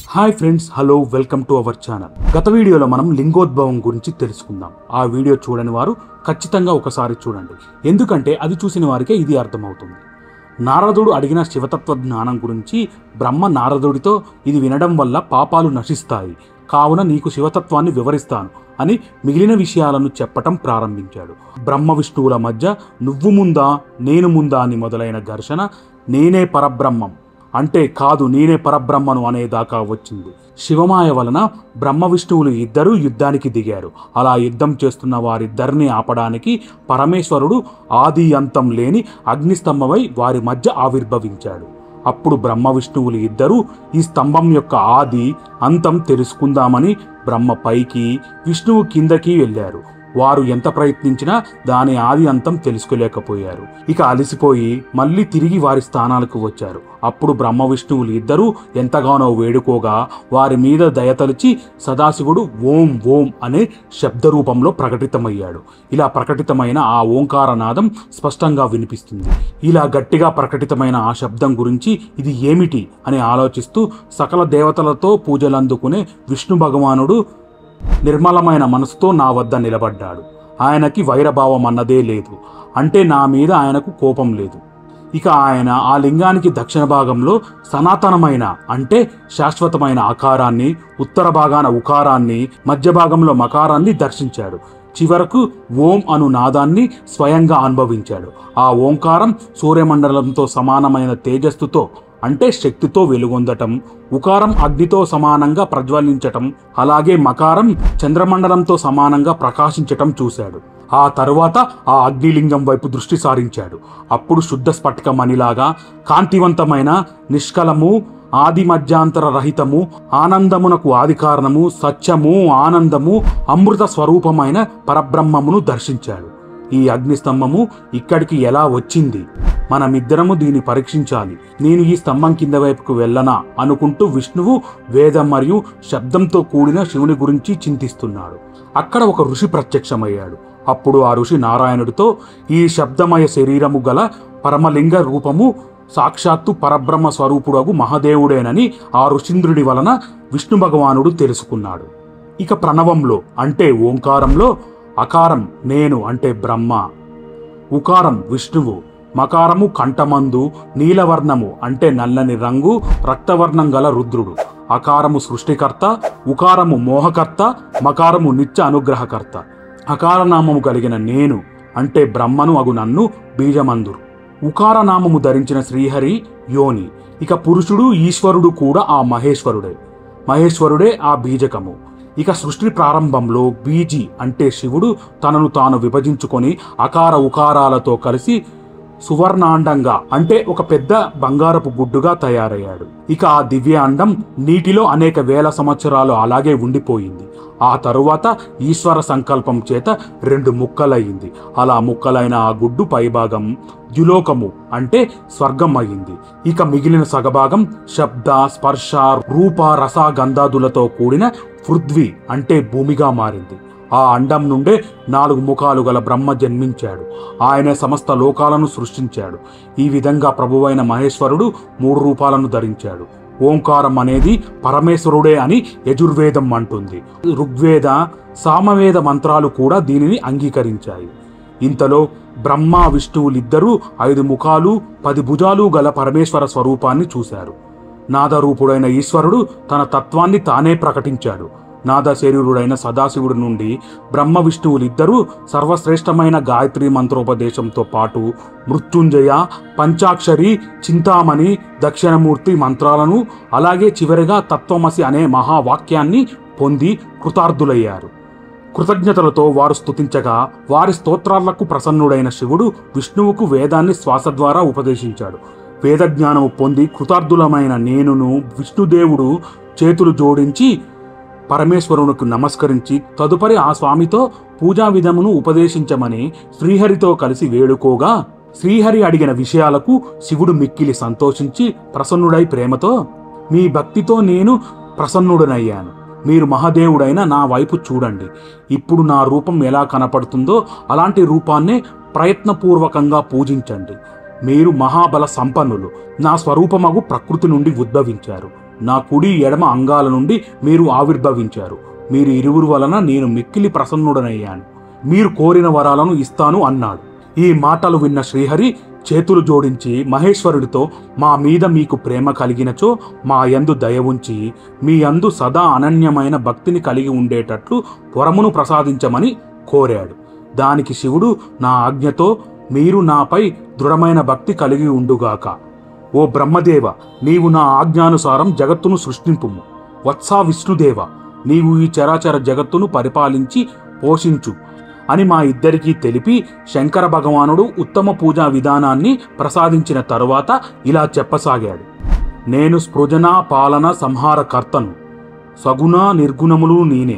hi friends hello welcome to our channel గత వీడియోలో మనం లింగోద్భవం గురించి తెలుసుకుందాం ఆ వీడియో చూడని వారు ఖచ్చితంగా ఒకసారి చూడండి ఎందుకంటే అది చూసిన వారికే ఇది అర్థమవుతుంది నారదుడు అడిగిన శివతత్వ జ్ఞానం గురించి బ్రహ్మ నారదుడితో ఇది వినడం వల్ల పాపాలు నశిస్తాయి కావున నీకు శివతత్వాన్ని వివరిస్తాను అని మిగిలిన విషయాలను చెప్పటం ప్రారంభించాడు బ్రహ్మ విష్ణువుల మధ్య నువ్వు ముందా నేను ముందా అని మొదలైన ఘర్షణ నేనే పరబ్రహ్మం అంటే కాదు నేనే పరబ్రహ్మను అనేదాకా వచ్చింది శివమాయ వలన బ్రహ్మ విష్ణువులు ఇద్దరూ యుద్ధానికి దిగారు అలా యుద్ధం చేస్తున్న వారిద్దరిని ఆపడానికి పరమేశ్వరుడు ఆది అంతం లేని అగ్నిస్తంభమై వారి మధ్య ఆవిర్భవించాడు అప్పుడు బ్రహ్మ విష్ణువులు ఇద్దరూ ఈ స్తంభం యొక్క ఆది అంతం తెలుసుకుందామని బ్రహ్మ పైకి విష్ణువు కిందకి వెళ్ళారు వారు ఎంత ప్రయత్నించినా దాని ఆది అంతం తెలుసుకోలేకపోయారు ఇక అలసిపోయి మళ్ళీ తిరిగి వారి స్థానాలకు వచ్చారు అప్పుడు బ్రహ్మ విష్ణువులు ఇద్దరూ ఎంతగానో వేడుకోగా వారి మీద దయతలిచి సదాశివుడు ఓం ఓం అనే శబ్ద రూపంలో ప్రకటితమయ్యాడు ఇలా ప్రకటితమైన ఆ ఓంకారనాదం స్పష్టంగా వినిపిస్తుంది ఇలా గట్టిగా ప్రకటితమైన ఆ శబ్దం గురించి ఇది ఏమిటి అని ఆలోచిస్తూ సకల దేవతలతో పూజలందుకునే విష్ణు భగవానుడు నిర్మలమైన మనసుతో నా వద్ద నిలబడ్డాడు ఆయనకి వైరభావం అన్నదే లేదు అంటే నా మీద ఆయనకు కోపం లేదు ఇక ఆయన ఆ లింగానికి దక్షిణ భాగంలో సనాతనమైన అంటే శాశ్వతమైన ఆకారాన్ని ఉత్తర భాగాన ఉకారాన్ని మధ్య భాగంలో మకారాన్ని దర్శించాడు చివరకు ఓం అను నాదాన్ని స్వయంగా అనుభవించాడు ఆ ఓంకారం సూర్యమండలంతో సమానమైన తేజస్సుతో అంటే శక్తితో వెలుగొందటం ఉకారం అగ్నితో సమానంగా ప్రజ్వలించటం అలాగే మకారం చంద్రమండలంతో సమానంగా ప్రకాశించటం చూశాడు ఆ తరువాత ఆ అగ్నిలింగం వైపు దృష్టి సారించాడు అప్పుడు శుద్ధ స్ఫటిక మణిలాగా కాంతివంతమైన నిష్కలము ఆది మధ్యాంతర రహితము ఆనందమునకు ఆది కారణము సత్యము ఆనందము అమృత స్వరూపమైన పరబ్రహ్మమును దర్శించాడు ఈ అగ్నిస్తంభము ఇక్కడికి ఎలా వచ్చింది మనమిద్దరము దీన్ని పరీక్షించాలి నేను ఈ స్తంభం కింద వైపుకు వెళ్ళనా అనుకుంటూ విష్ణువు వేదం మరియు శబ్దంతో కూడిన శివుని గురించి చింతిస్తున్నాడు అక్కడ ఒక ఋషి ప్రత్యక్షమయ్యాడు అప్పుడు ఆ ఋషి నారాయణుడితో ఈ శబ్దమయ శరీరము గల పరమలింగ రూపము సాక్షాత్తు పరబ్రహ్మ స్వరూపుడగు మహాదేవుడేనని ఆ ఋషీంద్రుడి వలన విష్ణు భగవానుడు తెలుసుకున్నాడు ఇక ప్రణవంలో అంటే ఓంకారంలో అకారం నేను అంటే బ్రహ్మ ఉకారం విష్ణువు మకారము కంఠమందు నీలవర్ణము అంటే నల్లని రంగు రక్తవర్ణం గల రుద్రుడు అకారము సృష్టికర్త ఉకారము మోహకర్త మకారము నిత్య అనుగ్రహకర్త అకారనామము కలిగిన నేను అంటే బ్రహ్మను అగు నన్ను బీజమందురు ఉకారనామము ధరించిన శ్రీహరి యోని ఇక పురుషుడు ఈశ్వరుడు కూడా ఆ మహేశ్వరుడే మహేశ్వరుడే ఆ బీజకము ఇక సృష్టి ప్రారంభంలో బీజి అంటే శివుడు తనను తాను విభజించుకొని అకార ఉకారాలతో కలిసి సువర్ణాండంగా అంటే ఒక పెద్ద బంగారపు గుడ్డుగా తయారయ్యాడు ఇక ఆ దివ్య అండం నీటిలో అనేక వేల సంవత్సరాలు అలాగే ఉండిపోయింది ఆ తరువాత ఈశ్వర సంకల్పం చేత రెండు ముక్కలయ్యింది అలా ముక్కలైన ఆ గుడ్డు పైభాగం ద్యులోకము అంటే స్వర్గం అయింది ఇక మిగిలిన సగభాగం శబ్ద స్పర్శ రూప రస గంధాదులతో కూడిన పృథ్వీ అంటే భూమిగా మారింది ఆ అండం నుండే నాలుగు ముఖాలు గల బ్రహ్మ జన్మించాడు ఆయనే సమస్త లోకాలను సృష్టించాడు ఈ విధంగా ప్రభువైన మహేశ్వరుడు మూడు రూపాలను ధరించాడు ఓంకారం అనేది పరమేశ్వరుడే అని యజుర్వేదం అంటుంది ఋగ్వేద సామవేద మంత్రాలు కూడా దీనిని అంగీకరించాయి ఇంతలో బ్రహ్మ విష్ణువులిద్దరూ ఐదు ముఖాలు పది భుజాలు గల పరమేశ్వర స్వరూపాన్ని చూశారు నాదరూపుడైన ఈశ్వరుడు తన తత్వాన్ని తానే ప్రకటించాడు నాద శరీరుడైన సదాశివుడి నుండి బ్రహ్మ విష్ణువులిద్దరూ సర్వశ్రేష్టమైన గాయత్రి మంత్రోపదేశంతో పాటు మృత్యుంజయ పంచాక్షరి చింతామణి దక్షిణమూర్తి మంత్రాలను అలాగే చివరిగా తత్వమసి అనే మహావాక్యాన్ని పొంది కృతార్థులయ్యారు కృతజ్ఞతలతో వారు స్తుతించగా వారి స్తోత్రాలకు ప్రసన్నుడైన శివుడు విష్ణువుకు వేదాన్ని శ్వాస ద్వారా ఉపదేశించాడు వేదజ్ఞానము పొంది కృతార్థులమైన నేనును విష్ణుదేవుడు చేతులు జోడించి పరమేశ్వరునికి నమస్కరించి తదుపరి ఆ స్వామితో పూజా విధమును ఉపదేశించమని శ్రీహరితో కలిసి వేడుకోగా శ్రీహరి అడిగిన విషయాలకు శివుడు మిక్కిలి సంతోషించి ప్రసన్నుడై ప్రేమతో మీ భక్తితో నేను ప్రసన్నుడనయ్యాను మీరు మహాదేవుడైన నా వైపు చూడండి ఇప్పుడు నా రూపం ఎలా కనపడుతుందో అలాంటి రూపాన్నే ప్రయత్నపూర్వకంగా పూజించండి మీరు మహాబల సంపన్నులు నా స్వరూపమగు ప్రకృతి నుండి ఉద్భవించారు నా కుడి ఎడమ అంగాల నుండి మీరు ఆవిర్భవించారు మీరు ఇరువురు వలన నేను మిక్కిలి ప్రసన్నుడనయ్యాను మీరు కోరిన వరాలను ఇస్తాను అన్నాడు ఈ మాటలు విన్న శ్రీహరి చేతులు జోడించి మహేశ్వరుడితో మా మీద మీకు ప్రేమ కలిగినచో మా యందు దయ ఉంచి మీ యందు సదా అనన్యమైన భక్తిని కలిగి ఉండేటట్లు వరమును ప్రసాదించమని కోరాడు దానికి శివుడు నా ఆజ్ఞతో మీరు నాపై దృఢమైన భక్తి కలిగి ఉండుగాక ఓ బ్రహ్మదేవ నీవు నా ఆజ్ఞానుసారం జగత్తును సృష్టింపుము వత్సా విష్ణుదేవ నీవు ఈ చరాచర జగత్తును పరిపాలించి పోషించు అని మా ఇద్దరికీ తెలిపి శంకర భగవానుడు ఉత్తమ పూజా విధానాన్ని ప్రసాదించిన తరువాత ఇలా చెప్పసాగాడు నేను స్పృజన పాలన సంహారకర్తను సగుణ నిర్గుణములు నేనే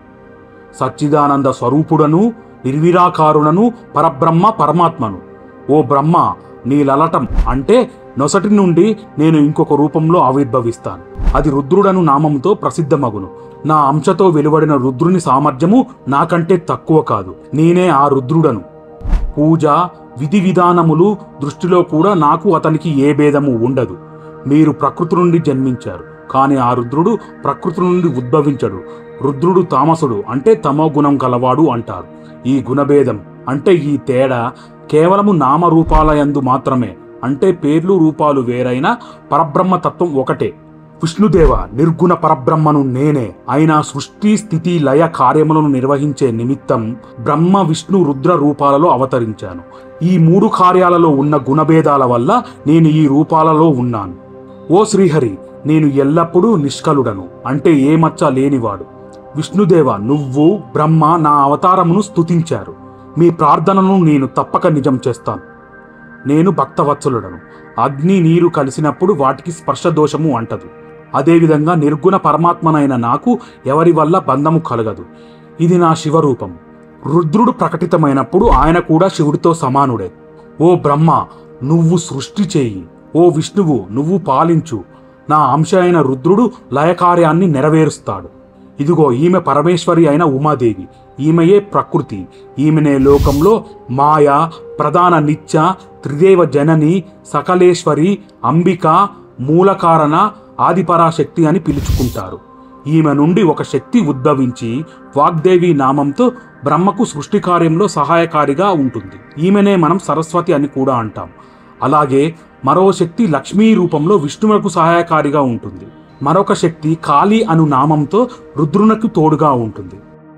సచ్చిదానంద స్వరూపుడను నిర్విరాకారుడను పరబ్రహ్మ పరమాత్మను ఓ బ్రహ్మ నీ లలటం అంటే నొసటి నుండి నేను ఇంకొక రూపంలో ఆవిర్భవిస్తాను అది రుద్రుడను నామంతో ప్రసిద్ధమగును నా అంశతో వెలువడిన రుద్రుని సామర్థ్యము నాకంటే తక్కువ కాదు నేనే ఆ రుద్రుడను పూజ విధి విధానములు దృష్టిలో కూడా నాకు అతనికి ఏ భేదము ఉండదు మీరు ప్రకృతి నుండి జన్మించారు కానీ ఆ రుద్రుడు ప్రకృతి నుండి ఉద్భవించడు రుద్రుడు తామసుడు అంటే తమో గుణం గలవాడు అంటారు ఈ గుణభేదం అంటే ఈ తేడా కేవలము నామరూపాలయందు మాత్రమే అంటే పేర్లు రూపాలు వేరైన పరబ్రహ్మ తత్వం ఒకటే విష్ణుదేవ నిర్గుణ పరబ్రహ్మను నేనే అయినా సృష్టి స్థితి లయ కార్యములను నిర్వహించే నిమిత్తం బ్రహ్మ విష్ణు రుద్ర రూపాలలో అవతరించాను ఈ మూడు కార్యాలలో ఉన్న గుణభేదాల వల్ల నేను ఈ రూపాలలో ఉన్నాను ఓ శ్రీహరి నేను ఎల్లప్పుడూ నిష్కలుడను అంటే ఏ మచ్చ లేనివాడు విష్ణుదేవ నువ్వు బ్రహ్మ నా అవతారమును స్తుతించారు మీ ప్రార్థనను నేను తప్పక నిజం చేస్తాను నేను భక్తవత్సలుడను అగ్ని నీరు కలిసినప్పుడు వాటికి స్పర్శ దోషము అంటదు అదేవిధంగా నిర్గుణ పరమాత్మనైన నాకు ఎవరి వల్ల బంధము కలగదు ఇది నా శివరూపం రుద్రుడు ప్రకటితమైనప్పుడు ఆయన కూడా శివుడితో సమానుడే ఓ బ్రహ్మ నువ్వు సృష్టి చేయి ఓ విష్ణువు నువ్వు పాలించు నా అంశ అయిన రుద్రుడు లయకార్యాన్ని నెరవేరుస్తాడు ఇదిగో ఈమె పరమేశ్వరి అయిన ఉమాదేవి ఈమెయే ప్రకృతి ఈమెనే లోకంలో మాయ ప్రధాన నిత్య త్రిదేవ జనని సకలేశ్వరి అంబిక మూలకారణ ఆదిపరాశక్తి అని పిలుచుకుంటారు ఈమె నుండి ఒక శక్తి ఉద్భవించి వాగ్దేవి నామంతో బ్రహ్మకు సృష్టి కార్యంలో సహాయకారిగా ఉంటుంది ఈమెనే మనం సరస్వతి అని కూడా అంటాం అలాగే మరో శక్తి లక్ష్మీ రూపంలో విష్ణువులకు సహాయకారిగా ఉంటుంది మరొక శక్తి కాళీ అను నామంతో రుద్రునకు తోడుగా ఉంటుంది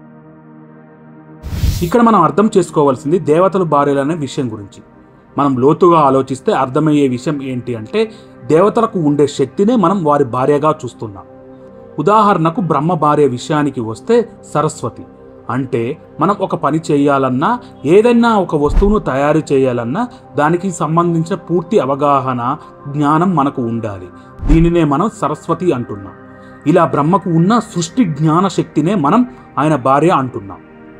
ఇక్కడ మనం అర్థం చేసుకోవాల్సింది దేవతలు భార్యలనే విషయం గురించి మనం లోతుగా ఆలోచిస్తే అర్థమయ్యే విషయం ఏంటి అంటే దేవతలకు ఉండే శక్తినే మనం వారి భార్యగా చూస్తున్నాం ఉదాహరణకు బ్రహ్మ భార్య విషయానికి వస్తే సరస్వతి అంటే మనం ఒక పని చేయాలన్నా ఏదైనా ఒక వస్తువును తయారు చేయాలన్నా దానికి సంబంధించిన పూర్తి అవగాహన జ్ఞానం మనకు ఉండాలి దీనినే మనం సరస్వతి అంటున్నాం ఇలా బ్రహ్మకు ఉన్న సృష్టి జ్ఞాన శక్తినే మనం ఆయన భార్య అంటున్నాం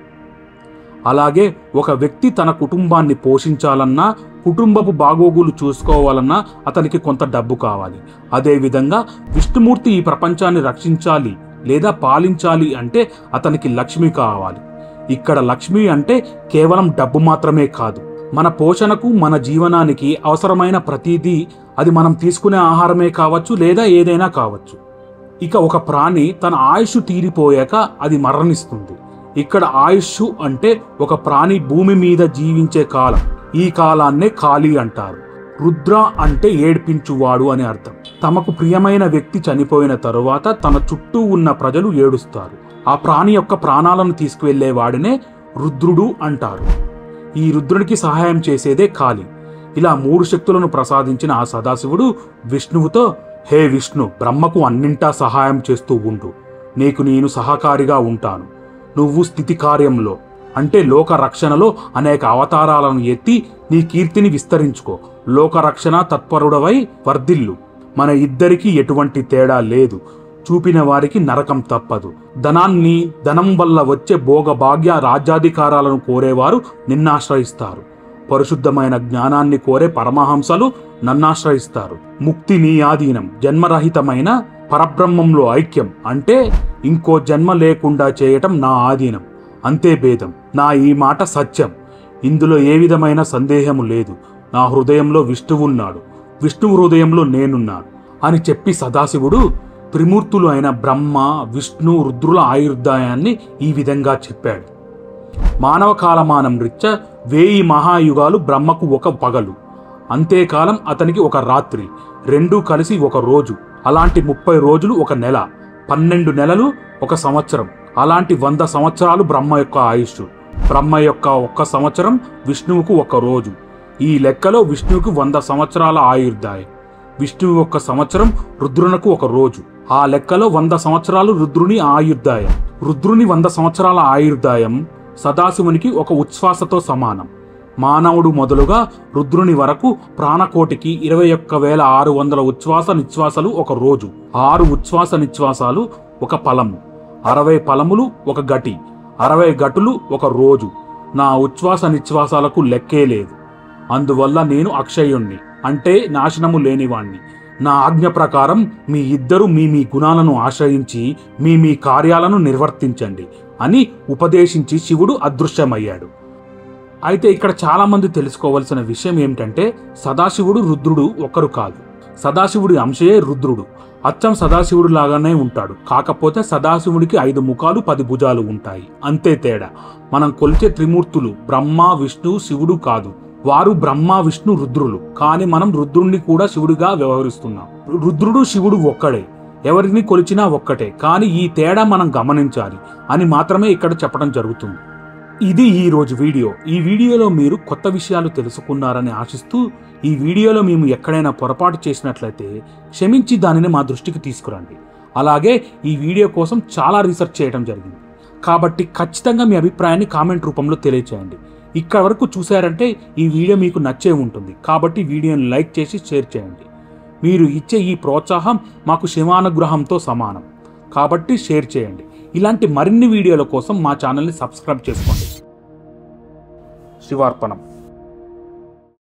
అలాగే ఒక వ్యక్తి తన కుటుంబాన్ని పోషించాలన్నా కుటుంబపు బాగోగులు చూసుకోవాలన్నా అతనికి కొంత డబ్బు కావాలి అదేవిధంగా విష్ణుమూర్తి ఈ ప్రపంచాన్ని రక్షించాలి లేదా పాలించాలి అంటే అతనికి లక్ష్మి కావాలి ఇక్కడ లక్ష్మి అంటే కేవలం డబ్బు మాత్రమే కాదు మన పోషణకు మన జీవనానికి అవసరమైన ప్రతిదీ అది మనం తీసుకునే ఆహారమే కావచ్చు లేదా ఏదైనా కావచ్చు ఇక ఒక ప్రాణి తన ఆయుష్ తీరిపోయాక అది మరణిస్తుంది ఇక్కడ ఆయుష్ అంటే ఒక ప్రాణి భూమి మీద జీవించే కాలం ఈ కాలాన్నే ఖాళీ అంటారు రుద్ర అంటే ఏడ్పించువాడు అని అర్థం తమకు ప్రియమైన వ్యక్తి చనిపోయిన తరువాత తన చుట్టూ ఉన్న ప్రజలు ఏడుస్తారు ఆ ప్రాణి యొక్క ప్రాణాలను తీసుకువెళ్లే వాడినే రుద్రుడు అంటారు ఈ రుద్రునికి సహాయం చేసేదే కాళి ఇలా మూడు శక్తులను ప్రసాదించిన ఆ సదాశివుడు విష్ణువుతో హే విష్ణు బ్రహ్మకు అన్నింటా సహాయం చేస్తూ ఉండు నీకు నేను సహకారిగా ఉంటాను నువ్వు స్థితి కార్యంలో అంటే లోక రక్షణలో అనేక అవతారాలను ఎత్తి నీ కీర్తిని విస్తరించుకో లోక రక్షణ తత్పరుడవై వర్ధిల్లు మన ఇద్దరికీ ఎటువంటి తేడా లేదు చూపిన వారికి నరకం తప్పదు ధనాన్ని ధనం వల్ల వచ్చే భోగ భాగ్య రాజ్యాధికారాలను కోరేవారు నిన్నాశ్రయిస్తారు పరిశుద్ధమైన జ్ఞానాన్ని కోరే పరమహంసలు నన్నాశ్రయిస్తారు ముక్తి నీ ఆధీనం జన్మరహితమైన పరబ్రహ్మంలో ఐక్యం అంటే ఇంకో జన్మ లేకుండా చేయటం నా ఆధీనం అంతే భేదం నా ఈ మాట సత్యం ఇందులో ఏ విధమైన సందేహము లేదు నా హృదయంలో విష్ణువున్నాడు విష్ణువు హృదయంలో నేనున్నాను అని చెప్పి సదాశివుడు త్రిమూర్తులు అయిన బ్రహ్మ విష్ణు రుద్రుల ఆయుర్దాయాన్ని ఈ విధంగా చెప్పాడు మానవ కాలమానం రీత్యా వేయి మహాయుగాలు బ్రహ్మకు ఒక పగలు అంతేకాలం అతనికి ఒక రాత్రి రెండూ కలిసి ఒక రోజు అలాంటి ముప్పై రోజులు ఒక నెల పన్నెండు నెలలు ఒక సంవత్సరం అలాంటి వంద సంవత్సరాలు బ్రహ్మ యొక్క ఆయుష్ బ్రహ్మ యొక్క ఒక్క సంవత్సరం విష్ణువుకు ఒక రోజు ఈ లెక్కలో విష్ణువుకు వంద సంవత్సరాల ఆయుర్దాయం విష్ణువు యొక్క సంవత్సరం రుద్రునకు ఒక రోజు ఆ లెక్కలో వంద సంవత్సరాలు రుద్రుని ఆయుర్దాయం రుద్రుని వంద సంవత్సరాల ఆయుర్దాయం సదాశివునికి ఒక ఉచ్ఛ్వాసతో సమానం మానవుడు మొదలుగా రుద్రుని వరకు ప్రాణకోటికి ఇరవై ఒక్క వేల ఆరు వందల ఉచ్ఛ్వాస నిశ్వాసాలు ఒక రోజు ఆరు ఉచ్ఛ్వాస నిశ్వాసాలు ఒక ఫలము అరవై ఫలములు ఒక గటి అరవై గటులు ఒక రోజు నా ఉచ్ఛ్వాస నిశ్వాసాలకు లెక్కే లేదు అందువల్ల నేను అక్షయుణ్ణి అంటే నాశనము లేనివాణ్ణి నా ఆజ్ఞ ప్రకారం మీ ఇద్దరు మీ మీ గుణాలను ఆశ్రయించి మీ మీ కార్యాలను నిర్వర్తించండి అని ఉపదేశించి శివుడు అదృశ్యమయ్యాడు అయితే ఇక్కడ చాలా మంది తెలుసుకోవాల్సిన విషయం ఏమిటంటే సదాశివుడు రుద్రుడు ఒక్కరు కాదు సదాశివుడి అంశయే రుద్రుడు అచ్చం సదాశివుడు లాగానే ఉంటాడు కాకపోతే సదాశివుడికి ఐదు ముఖాలు పది భుజాలు ఉంటాయి అంతే తేడా మనం కొలిచే త్రిమూర్తులు బ్రహ్మ విష్ణు శివుడు కాదు వారు బ్రహ్మ విష్ణు రుద్రులు కానీ మనం రుద్రుణ్ణి కూడా శివుడిగా వ్యవహరిస్తున్నాం రుద్రుడు శివుడు ఒక్కడే ఎవరిని కొలిచినా ఒక్కటే కానీ ఈ తేడా మనం గమనించాలి అని మాత్రమే ఇక్కడ చెప్పడం జరుగుతుంది ఇది ఈ రోజు వీడియో ఈ వీడియోలో మీరు కొత్త విషయాలు తెలుసుకున్నారని ఆశిస్తూ ఈ వీడియోలో మేము ఎక్కడైనా పొరపాటు చేసినట్లయితే క్షమించి దానిని మా దృష్టికి తీసుకురండి అలాగే ఈ వీడియో కోసం చాలా రీసెర్చ్ చేయడం జరిగింది కాబట్టి ఖచ్చితంగా మీ అభిప్రాయాన్ని కామెంట్ రూపంలో తెలియచేయండి ఇక్కడ వరకు చూసారంటే ఈ వీడియో మీకు నచ్చే ఉంటుంది కాబట్టి వీడియోని లైక్ చేసి షేర్ చేయండి మీరు ఇచ్చే ఈ ప్రోత్సాహం మాకు శివానుగ్రహంతో సమానం కాబట్టి షేర్ చేయండి ఇలాంటి మరిన్ని వీడియోల కోసం మా ఛానల్ని సబ్స్క్రైబ్ చేసుకోండి శివార్పణం